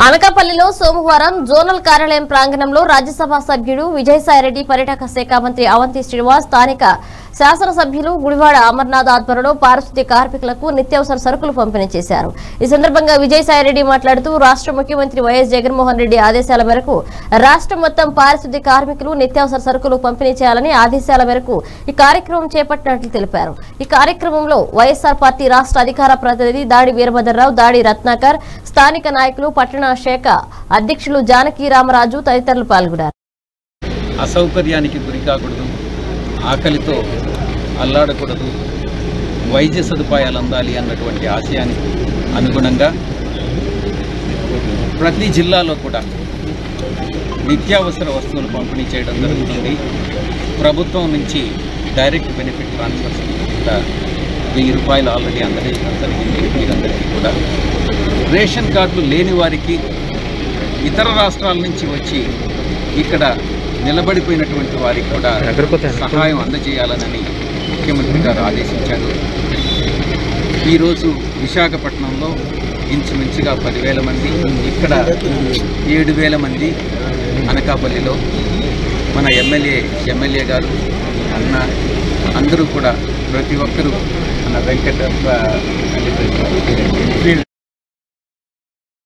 అనకాపల్లిలో సోమవారం జోనల్ కార్యాలయం ప్రాంగణంలో రాజ్యసభ సభ్యుడు విజయసాయిరెడ్డి పర్యాటక శాఖ మంత్రి అవంతి శ్రీనివాస్ స్థానిక శాసనసభ్యులు గుడివాడ అమర్నాథ్ ఆధ్వర్యంలో పారిశుద్ధ్య కార్మికులకు నిత్యావసర సరుకులు పంపిణీ చేశారు ఈ సందర్భంగా విజయసాయిరెడ్డి మాట్లాడుతూ రాష్ట్ర ముఖ్యమంత్రి వైఎస్ జగన్మోహన్ రెడ్డి ఆదేశాల మేరకు రాష్ట్రం మొత్తం పారిశుద్ధ్య కార్మికులు నిత్యావసర సరుకులు పంపిణీ చేయాలని ఆదేశాల మేరకు ఈ కార్యక్రమం చేపట్టినట్లు తెలిపారు ఈ కార్యక్రమంలో వైఎస్ఆర్ పార్టీ రాష్ట్ర అధికార ప్రతినిధి దాడి వీరభద్రరావు దాడి రత్నాకర్ స్థానిక నాయకులు పట్టణ శాఖ అధ్యక్షులు జానకి రామరాజు తదితరులు పాల్గొన్నారు అసౌకర్యానికి గురి కాకూడదు ఆకలితో అల్లాడకూడదు వైద్య సదుపాయాలు అందాలి అన్నటువంటి ఆశయానికి అనుగుణంగా ప్రతి జిల్లాలో కూడా నిత్యావసర వస్తువులు పంపిణీ చేయడం జరుగుతుంది ప్రభుత్వం నుంచి డైరెక్ట్ బెనిఫిట్ ట్రాన్స్ఫర్స్ కూడా వెయ్యి రూపాయలు ఆల్రెడీ అందజేయడం జరిగింది వీరందరికీ కూడా రేషన్ కార్డులు లేని వారికి ఇతర రాష్ట్రాల నుంచి వచ్చి ఇక్కడ నిలబడిపోయినటువంటి వారికి కూడా సహాయం అందజేయాలని ముఖ్యమంత్రి గారు ఆదేశించారు ఈరోజు విశాఖపట్నంలో ఇంచుమించుగా పదివేల మంది ఇక్కడ ఏడు వేల మంది అనకాపల్లిలో మన ఎమ్మెల్యే ఎమ్మెల్యే గారు అన్న అందరూ కూడా ప్రతి ఒక్కరూ మన వెంకట